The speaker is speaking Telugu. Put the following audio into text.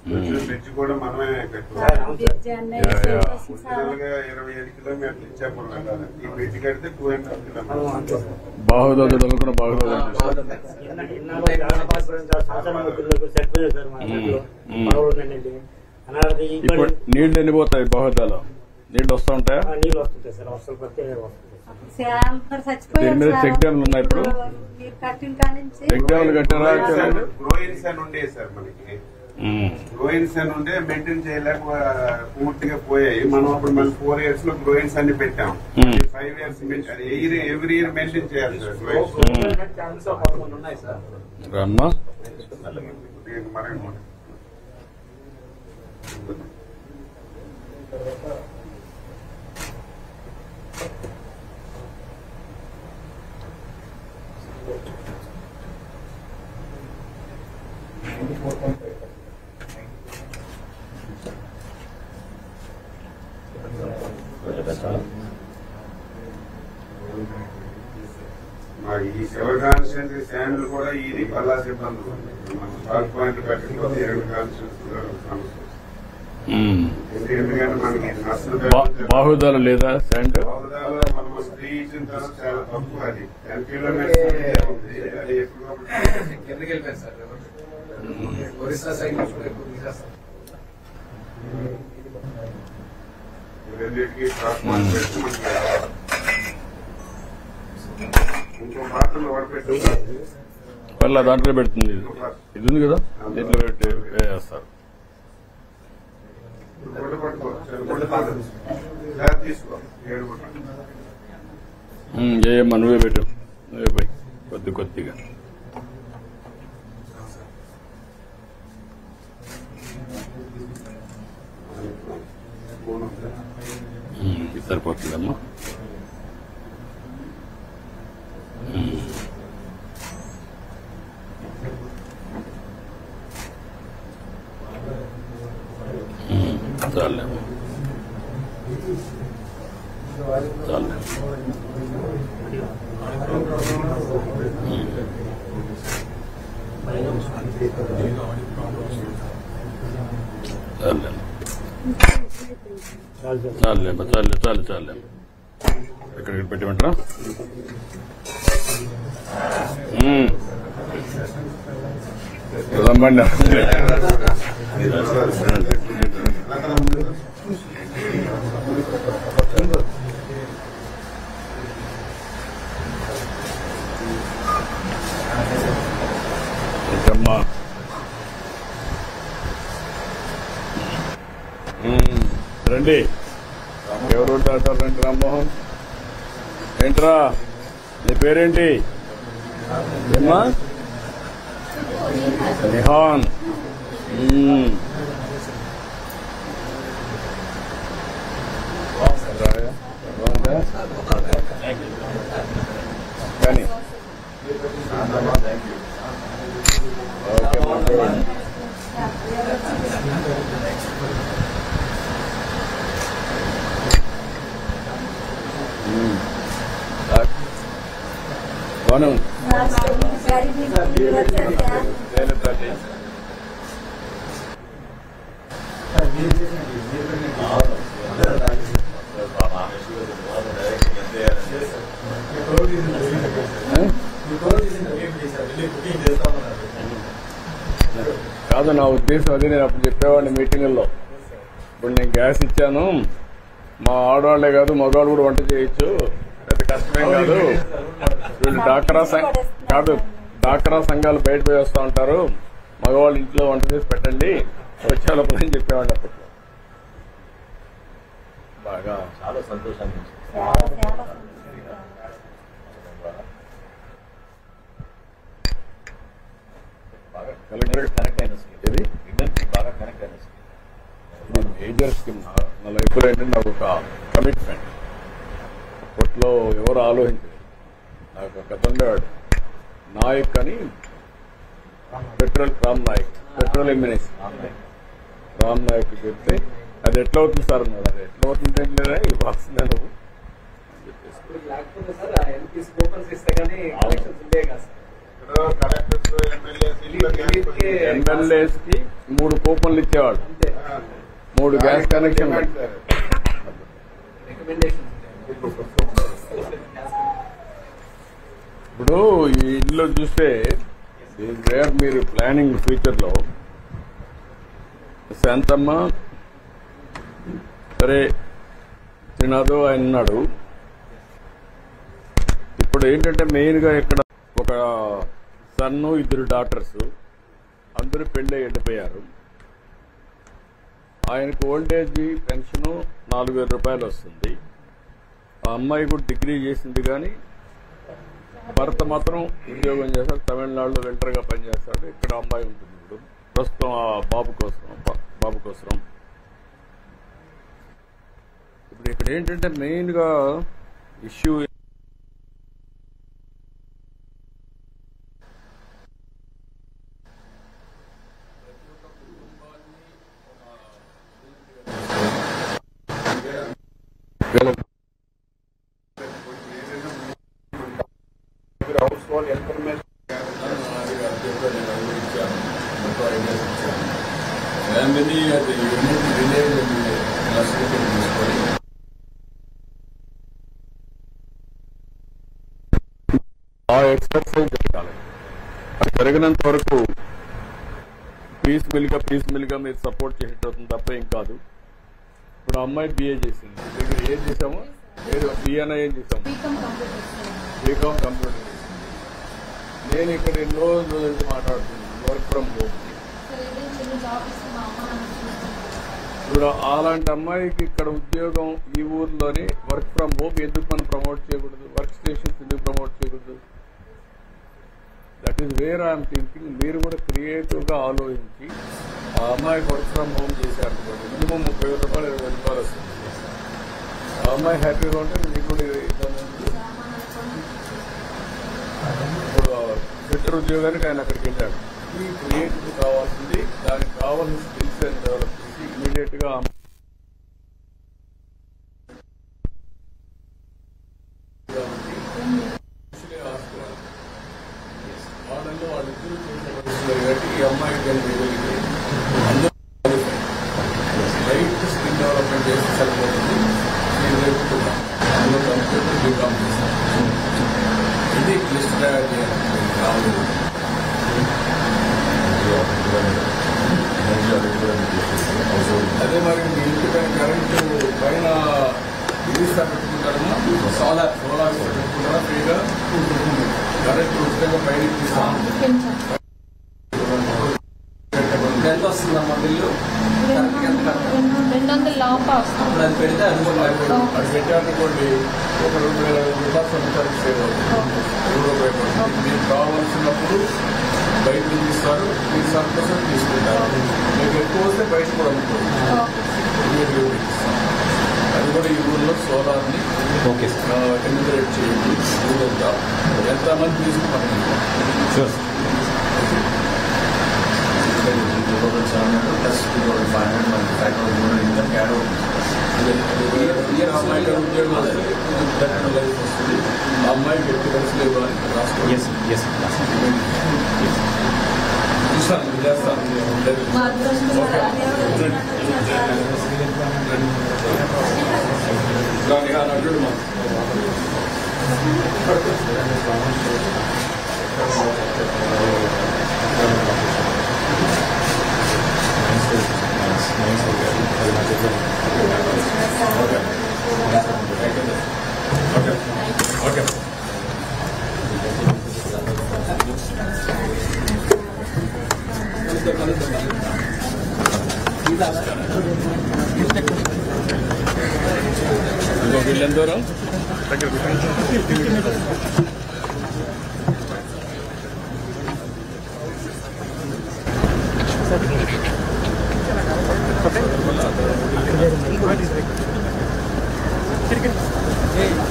బ్రిడ్జ్ కూడా మనమే కట్టుకోవాలి సార్, అవును సార్. బ్రిడ్జ్ అన్నీ ఒరిజినల్ చేసేసి సార్. గా ఇరవై ఏడు కిలోమీటర్లు ఇచ్చాపురం వెళ్ళాలి ఈ బ్రిడ్జ్ కడితే టూ అండ్ హాఫ్ అవును, అంతే కిలోమీటర్స్ సార్. బాహుదాదు తగులుకున్న బాహుదాదు ఇన్న- ఇన్నాళ్ళు చాలా పాటుపడిన సార్, సంవత్సరం ముగ్గురు చనిపోయారు సార్ మా ఇంట్లో. మ్మ్. పడవలు ఉన్నాయండి. అనాథది ఈ ఇప్పుడు పడి- నీళ్లు ఎండిపోతాయి బాహుదాలో నీళ్లు వస్తూ ఉంటాయా ఆ, నీళ్ళు వస్తుంటాయి సార్ వర్షాలు పడితే వస్తుంది సార్. అందరు చచ్చిపోయారు దీని మీద సార్. చెక్ డ్యామ్లు ఉన్నాయి ఇప్పుడు? మీరు కట్టిన కాడ నుంచి చెక్ డ్యామ్లు కట్టారా actually? గ్రోయిన్స్ అని ఉండే సార్ మనకి గ్రోయిన్స్ అని ఉండే మెయింటైన్ చేయలేక ఆ, పూర్తిగా పోయాయి మనం అప్పుడు మళ్ళీ ఫోర్ ఇయర్స్ లో గ్రోయిన్స్ అన్ని పెట్టాం Hmm. Five years every year maintain చేయాలి సార్ గ్రోయిన్స్ రమ్మా మరి మా ఈ సెవెన్ కాన్స్టిట్యూన్సీ శాండ్లు కూడా ఇది పల్లాసి ఇబ్బందులు మనం స్టాక్ పాయింట్ పెట్టకపోతే ఏడు కాన్స్టిట్యూన్సీ సమస్య ఎందుకంటే మనకి అసలు బాహుదాలు లేదా శాండ్ హోదాలో మనం ఫ్రీ ఇచ్చిన తర్వాత చాలా తక్కువ అది టెన్ కిలోమీటర్స్ ఉంది అది ఎప్పుడు కిందకి వెళ్ళిపోయారు సార్ ఒరిస్సా సైడ్ నుంచి కూడా ఎక్కువ తీసేస్తారు రెండింటికి స్టాక్ పాయింట్ పెట్టి మనకి ఇంకో పాత్రలో వడపెట్టి వాళ్ళ దాంట్లో పెడుతుంది ఇది ఇది ఉంది కదా దీంట్లో పెట్టి వేస్తారు గుడ్డ పట్టుకో గుడ్డ పాత్ర జాగ్రత్త తీసుకో ఏడు గుడ్డ ఏమన్నా నువ్వే పెట్టు నువ్వే పోయి కొద్ది కొద్దిగా ఉమ్, ఇది సరిపోతుందమ్మా ఉమ్. ఉమ్, చాలే చాలే చాలే చాలు సార్. చాలే చాలే చాలు చాలే ఎక్కడికి పెట్టమంటారా రమ్మండి ఇంకమ్మా ఉమ్, రండి ఎవరు ఉంటారు రండి రామ్మోహన్ ఏంట్రా నీ పేరేంటి ఏమ్మా నిహాన్ ఉమ్. రాయా? బాగుందా? కానీ ఓకే బాగుంది. ఉమ్. రా- బాగానే ఉంది సార్, మీరు వచ్చారు సార్. నేను తల్లి. ఏ? కాదు నా ఉద్దేశం అది నేను అప్పుడు చెప్పేవాడిని మీటింగుల్లో ఇప్పుడు నేను గ్యాస్ ఇచ్చాను మా ఆడవాళ్లే కాదు మగవాళ్ళు కూడా వంట చేయొచ్చు పెద్ద కష్టమేం కాదు వీళ్ళు డాక్రా సంఘ కాదు డాక్రా సంఘాలు బయట పోయి వస్తూ ఉంటారు మగవాళ్ళు ఇంట్లో వంట చేసి పెట్టండి వచ్చే లోపల అని చెప్పేవాళ్ళు అప్పట్లో బాగా చాలా సంతోషాన్ని ఇచ్చింది. చాలా చాలా సంతోషం. బాగా కలెక్టర్ కనెక్ట్ అయిన స్కీమ్ ఇది విమెన్ కి బాగా కనెక్ట్ అయిన స్కీమ్ ఇది మేజర్ స్కీమ్ నా నా లైఫ్లో ఏంటంటే నాకు ఒక కమిట్మెంట్ అప్పట్లో ఎవరు ఆలోచించారు నాకు ఒక కథ ఉండేవాడు నాయక్ అని petrol Ram Naik petroleum minister online Ram Naik చెప్తే అది ఎట్లా అవుతుంది సార్ అన్నాడు అది ఎట్లా అవుతుంది అంటే లేదా ఇది వస్తుందా నువ్వు అని చెప్పేసి ఇప్పుడు లేకపోతే సార్ ఆ ఎల్పీసీ కూపన్స్ ఇస్తే కానీ కలెక్షన్స్ ఉండే కదా సార్ ఇప్పుడు కలెక్టర్స్ ఎమ్మెల్యేస్ ఇంట్లో గ్యాస్ వీటికి- ఎమ్మెల్యేస్ కి మూడు కూపన్లు ఇచ్చేవాడు అంతే ఆ, మూడు gas connection demand sir. Recommendation ఇప్పుడు ఈ ఇల్లు చూస్తే వేర్ మీరు ప్లానింగ్ ఫ్యూచర్ లో శాంతమ్మ సరే శ్రీనాథ్ ఆయన ఉన్నాడు ఇప్పుడు ఏంటంటే మెయిన్ గా ఇక్కడ ఒక సన్ను ఇద్దరు డాక్టర్స్ అందరూ పెళ్ళి ఎండిపోయారు ఆయనకు ఓల్డేజ్ పెన్షన్ నాలుగు వేల రూపాయలు వస్తుంది ఆ అమ్మాయి కూడా డిగ్రీ చేసింది కానీ భర్త మాత్రం ఉద్యోగం చేస్తాడు తమిళనాడులో వెంటర్గా పనిచేస్తాడు ఇక్కడ అమ్మాయి ఉంటుంది ఇప్పుడు ప్రస్తుతం ఆ బాబు కోసం బా- బాబు కోసం ఇప్పుడు ఇక్కడ ఏంటంటే మెయిన్ గా issue household information family అది యూనిట్ విలేజ్ తీసుకొని ఆ ఎక్సర్సైజ్ జరగాలి అది జరిగినంత వరకు పీస్ఫుల్ గా పీస్ఫుల్ గా మీరు సపోర్ట్ చేసేటవుతుంది తప్ప ఏం కాదు ఇప్పుడు ఆ అమ్మాయి బిఏ చేసింది దగ్గర ఏం చేసాము ఏదో బిఏనా ఏం చేసాము బీకామ్ కంప్లీట్ చేశాను బీకామ్ కంప్యూటర్ నేను ఇక్కడ ఎన్ని రోజుల నుంచి మాట్లాడుతున్నాను వర్క్ ఫ్రమ్ హోమ్ సరే ఇదే చిన్న జాబ్ ఇస్తే మా అమ్మ నాన్న చూసుకుంటారు ఇప్పుడు అలాంటి అమ్మాయికి ఇక్కడ ఉద్యోగం ఈ ఊర్లోనే వర్క్ ఫ్రమ్ హోమ్ ఎందుకు మనం ప్రమోట్ చేయకూడదు వర్క్ స్టేషన్స్ ఎందుకు ప్రమోట్ చేయకూడదు that is where I'm thinking మీరు కూడా క్రియేటివ్ గా ఆలోచించి ఆ అమ్మాయికి వర్క్ ఫ్రమ్ హోమ్ చేశారనుకోండి మినిమం ముప్పై వేల రూపాయలు ఇరవై వేల రూపాయలు వస్తుంది ఆ అమ్మాయి హ్యాపీగా ఉంటే మీకు కూడా ఇబ్బంది ఉండదు. ఇప్పుడు ట్విట్టర్ ఉద్యోగానికి ఆయన అక్కడికి వెళ్ళాడు ఈ క్రియేటివ్ కావాల్సింది దానికి కావాల్సిన స్కిల్స్ అండ్ డెవలప్ చేసి ఇమీడియట్ గా ఆ వాళ్ళలో వాళ్ళు ఇద్దరు చేసిన పరిస్థితులు కాబట్టి ఈ అమ్మాయికి కానీ చేయగలిగితే అందరూ రైట్ స్కిల్ డెవలప్మెంట్ చేస్తే సరిపోతుంది నేను నేర్పుతున్నాను అందులో కంప్యూటర్ బీకామ్ చేశాను ఇది లిస్ట్ తయారు చేయాలి రాలేదు అదే మరి మీ ఇంటి పైన కరెంటు పైన ఇది పెట్టుకుంటారమ్మా సోలార్ సోలార్ పెట్టుకుంటారా ఫ్రీగా కరెంట్ ఉచితంగా పైన ఇప్పిస్తాం ఎంత వస్తుందమ్మా బిల్లు కరెక్ట్గా ఎంత కట్టాలి? రెండు వందల లోప వస్తుంది అప్పుడు అది పెడితే అనుకోలేదు అది పెట్టారనుకోండి ఒక రెండు వేల రూపాయలు సంవత్సరానికి సేవ్ అవుతుంది రెండు ఉపయోగపడుతుంది మీకు కావాల్సినప్పుడు బయట నుంచి ఇస్తారు మీరు సంతోషం తీసుకుంటారు మీకు ఎక్కువ వస్తే బయట కూడా అమ్ముకోవచ్చు మీరు ఎవరికి ఇస్తాం. అది కూడా ఈ ఊళ్ళో సోలార్ని ఓకే ఎన్యూమరేట్ చేయండి ఊరంతా ఎంతమంది తీసుకున్నాను two thousand seven hundred plus two thousand five hundred మనకి ఫైవ్ థౌసండ్ ఇన్కమ్ యాడ్ అవుతుంది ఈ అమ్మాయికి ఉద్యోగం వస్తే బెటర్ లైఫ్ వస్తుంది ఆ అమ్మాయికి ఎట్టి ఖర్చులు ఇవ్వాలి రాసుకోండి ఎస్ ఎస్ చూస్తాను చేస్తాను మా అదృష్టం దాని ఆ నటుడు మా ఓకే ఓకే ఇంకొక ఇల్లు ఎంత దూరం ఏ